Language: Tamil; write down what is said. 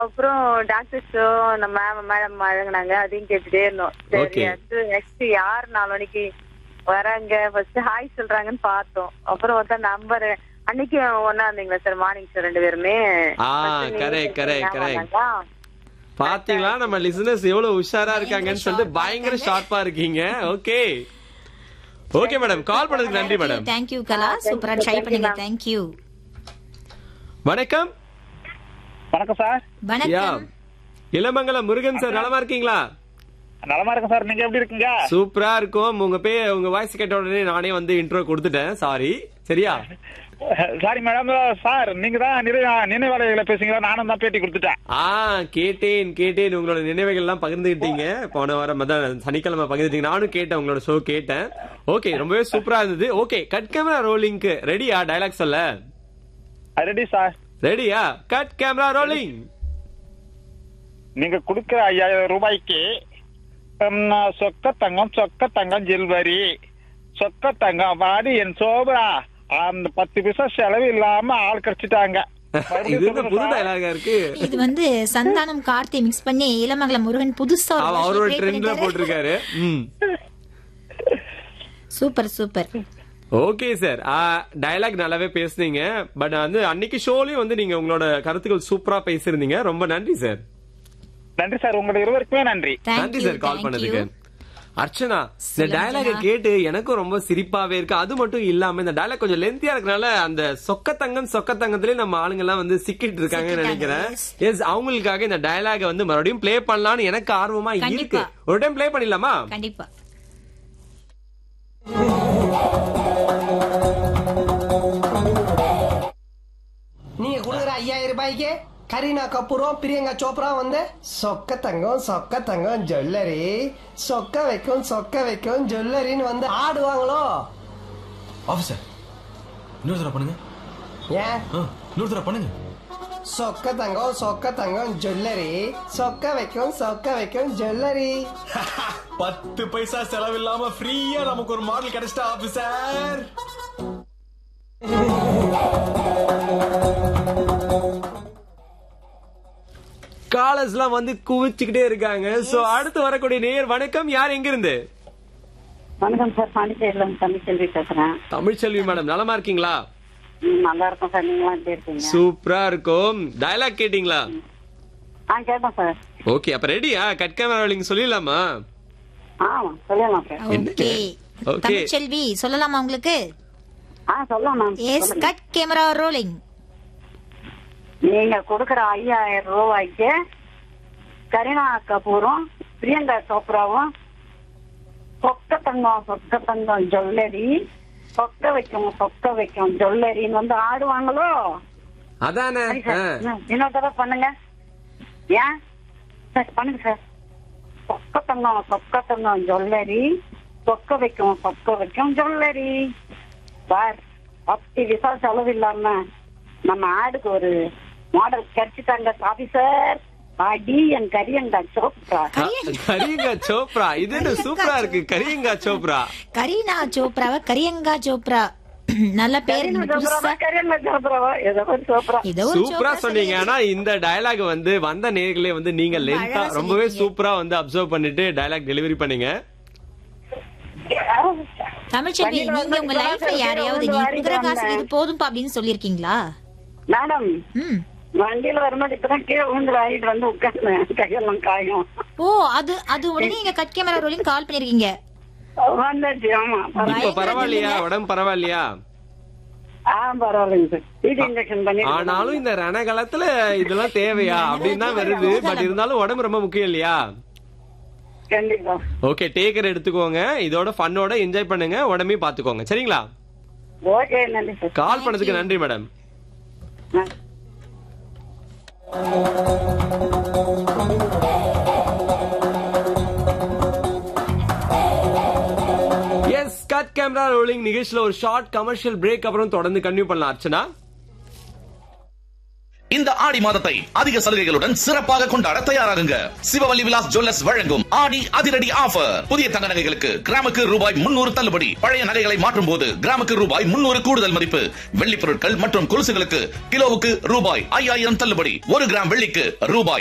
அப்புறம் டாக்டர்ஸோ நம்ம மேம் மேடம் வழங்கினாங்க அதையும் கேட்டுட்டே இருந்தோம் சரி Okay. அடுத்து நெக்ஸ்ட் யார் நாலு மணிக்கு வராங்க ஃபர்ஸ்ட் ஹாய் சொல்றாங்கன்னு பார்த்தோம் அப்புறம் ஒருத்தா நம்பர் அன்னைக்கு ஒன்னா இருந்தீங்களா சார் மார்னிங் சார் ரெண்டு பேருமே ஆ, First நீங்க correct, correct, ஞாபகம் correct. வந்தாங்களா? பாத்தீங்களா நம்ம லிசனர்ஸ் எவ்வளவு உஷாரா இருக்காங்கன்னு சொல்லிட்டு பயங்கர ஷார்ப்பா இருக்கீங்க ஓகே ஓகே மேடம் கால் பண்ணதுக்கு நன்றி madam thank you Kala Ah, thank சூப்பரா you, ட்ரை thank you, பண்ணுங்க ma'am. தேங்க்யூ வணக்கம் வணக்கம் சார் யா வணக்கம் இளமங்கலம் முருகன் சார் நலமா இருக்கீங்களா நலமா இருக்கேன் சார் நீங்க எப்படி இருக்கீங்க சூப்பரா இருக்கும் உங்க பே உங்க வாய்ஸ் கேட்ட உடனே நானே வந்து இன்ட்ரோ கொடுத்துட்டேன் சாரி சரியா சாரி மேடம் சார் நீங்க தான் நிறைய நினைவாளர்களை பேசுங்களா நானும் தான் பேட்டி கொடுத்துட்டேன் ஆ கேட்டேன் கேட்டேன் உங்களோட நினைவுகள் எல்லாம் பகிர்ந்துகிட்டீங்க போன வாரம் அதான் சனிக்கிழமை பகிர்ந்துட்டீங்க நானும் கேட்டேன் உங்களோட ஷோ கேட்டேன் ஓகே ரொம்பவே சூப்பரா இருந்தது ஓகே கட் கேமரா ரோலிங்க்கு ரெடியா டயலாக் சொல்ல ரெடி சார் ரெடியா கட் கேமரா ரோலிங் நீங்க கொடுக்கிற ஐயாயிரம் ரூபாய்க்கு ஹம், சொக்க தங்கம் சொக்க தங்கம் ஜில்வரி சொக்க தங்கம் வாடி என் சோபரா அந்த பத்து பைசா செலவு இல்லாம ஆள் கிடைச்சிட்டாங்க இது என்ன புது டயலாகா இருக்கு இது வந்து சந்தானம் கார்த்தி மிக்ஸ் பண்ணி இளமங்கலம் முருகன் புதுசா ஒரு அவ- version அவரோட create ட்ரெண்ட்ல பண்ணிட்டாரு. போட்டிருக்காரு ம் super super okay sir dialogue நல்லாவே பேசுனீங்க பட் வந்து அன்னைக்கு ஷோலயும் வந்து நீங்க உங்களோட கருத்துக்கள் சூப்பரா பேசியிருந்தீங்க ரொம்ப நன்றி சார் நன்றி சார் உங்க இருவருக்குமே நன்றி நன்றி தேங்க்யூ சார் கால் பண்ணதுக்கு தேங்க்யூ அர்ச்சனா இந்த சொல்லுங்க டயலாக அர்ச்சனா. கேட்டு எனக்கும் ரொம்ப சிரிப்பாவே இருக்கு அது மட்டும் இல்லாம இந்த டயலாக் கொஞ்சம் லென்த்தியா இருக்கனால அந்த சொக்கத்தங்கம் சொக்கத்தங்கத்திலே நம்ம ஆளுங்க எல்லாம் வந்து சிக்கிட்டு இருக்காங்கன்னு சிக்கிட்டாங்க, நினைக்கிறேன் எஸ் அவங்களுக்காக இந்த டயலாக வந்து மறுபடியும் ப்ளே பண்ணலாம்னு எனக்கு ஆர்வமா இருக்கு கண்டிப்பா. ஒரு டைம் ப்ளே பண்ணிடலாமா கண்டிப்பா நீங்க கொடுக்குற ஐயாயிரம் ரூபாய்க்கு கரீனா கபூரும் பிரியங்கா சோப்ரா வந்து சொக்க தங்கம் சொக்க தங்கம் ஜுவல்லரி சொக்க வைக்கும் சொக்க வைக்கும் ஜுவல்லரின்னு வந்து ஆடுவாங்களோ ஆஃபீஸர் இன்னொரு தடவை பண்ணுங்க ஏன் ஆ இன்னொரு தடவை பண்ணுங்க சொக்க தங்கம் சொக்க தங்கம் ஜுவல்லரி சொக்க வைக்கும் சொக்க வைக்கும் ஜுவல்லரி பத்து பைசா செலவில்லாம ஃப்ரீயா நமக்கு ஒரு மாடல் கிடைச்சிட்டா ஆபீசர் காலர்ஸ் எல்லாம் வந்து குவிச்சுக்கிட்டே இருக்காங்க சோ அடுத்து வரக்கூடிய நேயர் வணக்கம் யார் எங்க இருந்து வணக்கம் சார் பாண்டிச்சேரியில இருந்து தமிழ்ச்செல்வி பேசுறேன் தமிழ்ச்செல்வி மேடம் நலமா இருக்கீங்களா ம், நல்லா இருக்கும் சார் நீங்களாம் எப்படி இருக்கீங்க சூப்பரா இருக்கும் டயலாக் கேட்டீங்களா ஆ கேட்டேன் சார் ஓகே அப்ப ரெடியா கட் கேமரா ரோலிங் சொல்லிடலாமா ஆ சொல்லலாம் சார் ஓகே Okay. தமிழ்ச்செல்வி சொல்லலாமா உங்களுக்கு ஆ சொல்லலாம் மேம் எஸ் சொல்லுங்க. கட் கேமரா ரோலிங் நீங்க கொடுக்கற ஐயாயிரம் ரூபாய்க்கு கரீனா கபூரும் பிரியங்கா சோப்ராவும் சொக்க தங்கம் சொக்க தங்கம் ஜுவல்லரி சொக்க வைக்கும் சொக்க வைக்கும் ஜுவல்லரின்னு வந்து ஆடுவாங்களோ அதானே சரி சார் ஆ. இன்னும் இன்னொரு தடவை பண்ணுங்க ஏன் சார் பண்ணுங்க சார் சொக்க தங்கம் சொக்க தங்கம் ஜுவல்லரி சொக்க வைக்கும் சொக்க வைக்கும் ஜுவல்லரி சார் பத்து விசா செலவு இல்லாம நம்ம ஆடுக்கு ஒரு மாடல் கிடைச்சிட்டாங்க ஆபீசர் அடி என் கரியங்கா சோப்ரா கரியங்கா சோப்ரா இது என்ன சூப்பரா இருக்கு கரியங்கா சோப்ரா கரீனா சோப்ராவ கரியங்கா சோப்ரா நல்ல பேர் கரியங்கா நீங்க சோப்ராவா புதுசா கரியங்கா சோப்ராவா ஏதோ ஒரு சோப்ரா ஏதோ ஒரு சூப்பரா சோப்ரா சொன்னீங்க ஆனா இந்த டயலாக் வந்து வந்த நேர்களே வந்து நீங்க ரொம்ப லென்த்தா அழகா ரொம்பவே சொல்லிருக்கீங்க. சூப்பரா வந்து அப்சர்வ் பண்ணிட்டு டயலாக் டெலிவரி பண்ணீங்க தமிழ்ச்செல்வி வண்டியில நீங்க உங்க வந்து லைஃப்ல இப்பதான் யாரையாவது வந்து நீ வாரிட்டு குதிரை காசு வந்தேன். இது போதும்பா அப்படின்னு சொல்லிருக்கீங்களா மேடம் ம் வண்டியில வரும்போது இப்பதான் கீழே விழுந்து வாரிட்டு வந்து உட்கார்ந்தேன் கையெல்லாம் காயும் ஓ அது அது உடனே நீங்க கட் கேமரா ரோலிங் கால் பண்ணிருக்கீங்க வந்தாச்சு ஆமா இப்ப பயங்கர பரவாயில்லையா இல்லைங்க. உடம்பு பரவாயில்லையா ஆ பரவாயில்லைங்க சார் டிடி இன்ஜெக்ஷன் பண்ணி ஆனாலும் இந்த ரணகாலத்துல இதெல்லாம் தேவையா அப்படின்னு தான் வருது பட் இருந்தாலும் உடம்பு ரொம்ப முக்கியம் இல்லையா கண்டிப்பா ஓகே டேக்கர் எடுத்துக்கோங்க இதோட ஃபன்னோட என்ஜாய் பண்ணுங்க உடம்பையும் பாத்துக்கோங்க சரிங்களா ஓகே நன்றி சார் கால் பண்ணதுக்கு நன்றி மேடம் ஆ. எஸ் கட் கேமரா ரோலிங் நிகழ்ச்சியில ஒரு ஷார்ட் கமர்ஷியல் பிரேக் அப்புறம் தொடர்ந்து கன்டினியூ பண்ணலாம் அர்ச்சனா இந்த ஆடி மாதத்தை அதிக சலுகைகளுடன் சிறப்பாக கொண்டாட தயாராகுங்க சிவவல்லி விலாஸ் ஜுவல்லர்ஸ் வழங்கும் ஆடி அதிரடி ஆஃபர் புதிய தங்க நகைகளுக்கு கிராமுக்கு ரூபாய் முன்னூறு தள்ளுபடி பழைய நகைகளை மாற்றும் போது கிராமுக்கு ரூபாய் முன்னூறு கூடுதல் மதிப்பு வெள்ளி பொருட்கள் மற்றும் கொலுசுகளுக்கு கிலோவுக்கு ரூபாய் ஐயாயிரம் தள்ளுபடி ஒரு கிராம் வெள்ளிக்கு ரூபாய்